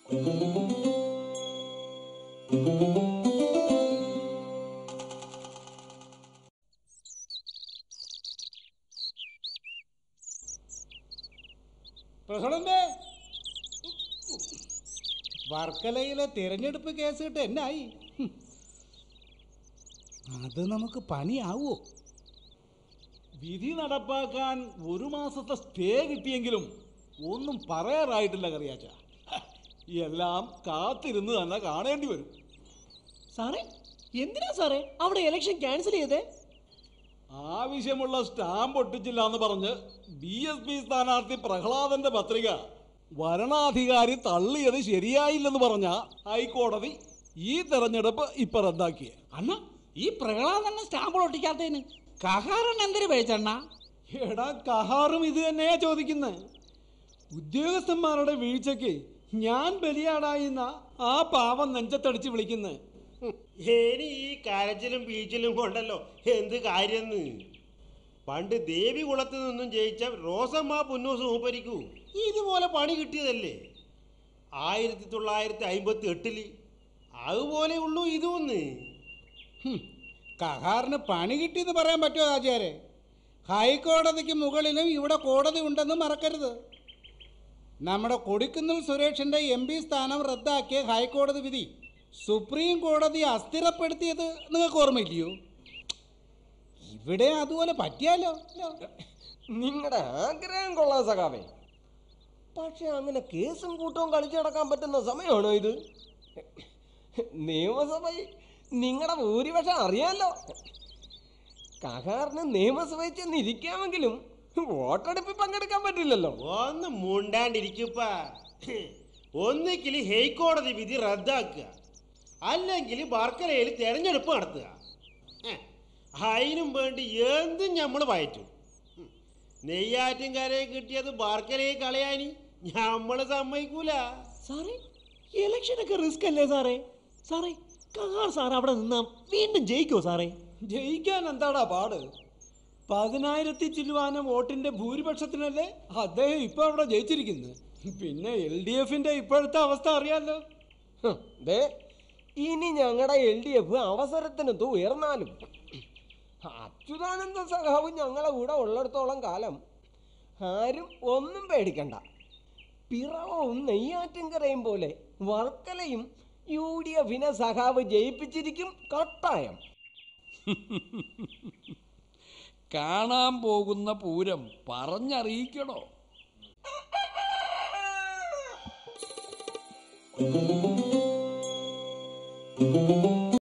President വർക്കലയിലെ തിരഞ്ഞെടുപ്പ് case കിട്ട് എന്നായി ഹും. അത് നമുക്ക് പണിയാവോ വിധി നടപ്പാക്കാൻ ഒരു മാസത്തെ സ്റ്റേ കിട്ടിയെങ്കിലും ഒന്നും പറയാറായിട്ടില്ല കറിയാച്ച എല്ലാം കാത്തിരുന്ന് തന്നെ കാണേണ്ടി വരും സാറേ എന്തിനാ സാറേ അവിടെ ഇലക്ഷൻ ക്യാൻസൽ ചെയ്തേ ആവശ്യമുള്ള സ്റ്റാമ്പ് ഒട്ടിച്ചില്ല എന്ന് പറഞ്ഞ് ബി എസ് പി സ്ഥാനാർത്ഥി പ്രഹ്ലാദന്റെ പത്രിക വരണാധികാരി തള്ളിയത് ശരിയായില്ലെന്ന് പറഞ്ഞ ഹൈക്കോടതി ഈ തെരഞ്ഞെടുപ്പ് ഇപ്പൊ റദ്ദാക്കിയ അണ്ണ ഈ പ്രഹ്ലാദന്നെ സ്റ്റാമ്പ് ഒട്ടിക്കാത്തതിന് കഹാറൻ എന്തൊരു പേച്ചണ്ണ എടാ കഹാറും ഇത് തന്നെയാ ചോദിക്കുന്നത് ഉദ്യോഗസ്ഥന്മാരുടെ വീഴ്ചയ്ക്ക് ഞാൻ ബലിയാടായിന്ന ആ പാവം നെഞ്ചത്തടിച്ച് വിളിക്കുന്നത് ഇനി ഈ കരച്ചിലും പീച്ചിലും കൊണ്ടല്ലോ എന്ത് കാര്യന്ന് പണ്ട് ദേവി കുളത്ത് നിന്നും ജയിച്ച റോസമ്മ പുന്നൂസ് മൂപ്പരിക്കൂ ഇതുപോലെ പണി കിട്ടിയതല്ലേ ആയിരത്തി തൊള്ളായിരത്തി അമ്പത്തി എട്ടില് അതുപോലെ ഉള്ളൂ ഇതൊന്ന് ഹും. കഹാറിന് പണി കിട്ടിയെന്ന് പറയാൻ പറ്റുമോ ആചാരെ ഹൈക്കോടതിക്ക് മുകളിലും ഇവിടെ കോടതി ഉണ്ടെന്ന് മറക്കരുത് നമ്മുടെ കൊടിക്കുന്നിൽ സുരേഷിന്റെ എം പി സ്ഥാനം റദ്ദാക്കിയ ഹൈക്കോടതി വിധി സുപ്രീം കോടതി അസ്ഥിരപ്പെടുത്തിയത് നിങ്ങൾക്ക് ഓർമ്മയില്ലയോ ഇവിടെ അതുപോലെ പറ്റിയാലോ നിങ്ങളുടെ ആഗ്രഹം കൊള്ളാം സഖാവേ പക്ഷെ അങ്ങനെ കേസും കൂട്ടവും കളിച്ചു നടക്കാൻ പറ്റുന്ന സമയമാണോ ഇത് നിയമസഭയിൽ നിങ്ങളുടെ ഭൂരിപക്ഷം അറിയാലോ കഹാറിന് നിയമസഭയിൽ ചെന്ന് ഇരിക്കാമെങ്കിലും വോട്ടെടുപ്പിൽ പങ്കെടുക്കാൻ പറ്റില്ലല്ലോ ഒന്ന് മുണ്ടാണ്ടിരിക്കുപ്പ ഒന്നിക്കിൽ ഹൈക്കോടതി വിധി റദ്ദാക്കുക അല്ലെങ്കിൽ വർക്കലയിൽ തെരഞ്ഞെടുപ്പ് നടത്തുക ഹെ, അതിനും വേണ്ടി എന്തും നമ്മൾ പയറ്റും ഹും. നെയ്യാറ്റിൻകരയെ കിട്ടിയത് വർക്കലയെ കളയാനി നമ്മൾ സമ്മതിക്കൂല സാറേ ഇലക്ഷനൊക്കെ റിസ്ക് അല്ലേ സാറേ സാറേ കഹാർ സാർ അവിടെ നിന്നാ വീണ്ടും ജയിക്കോ സാറേ ജയിക്കാൻ എന്താടാ പാട് പതിനായിരത്തി ചില്ലുവാനം വോട്ടിന്റെ ഭൂരിപക്ഷത്തിനല്ലേ അദ്ദേഹം ഇപ്പൊ അവിടെ ജയിച്ചിരിക്കുന്നത് പിന്നെ എൽ ഡി എഫിന്റെ ഇപ്പോഴത്തെ അവസ്ഥ അറിയാലോ ഹും, ദേ ഇനി ഞങ്ങളുടെ എൽ ഡി എഫ് അവസരത്തിനൊത്ത് ഉയർന്നാലും അച്യുതാനന്ദ സഖാവ് ഞങ്ങളെ കൂടെ ഉള്ളിടത്തോളം കാലം ആരും ഒന്നും പേടിക്കണ്ട പിറവവും നെയ്യാറ്റിൻകരയും പോലെ വർക്കലയും യു ഡി എഫിനെ സഖാവ് ജയിപ്പിച്ചിരിക്കും കട്ടായം കാണാൻ പോകുന്ന പൂരം പറഞ്ഞറിയിക്കണോ ആ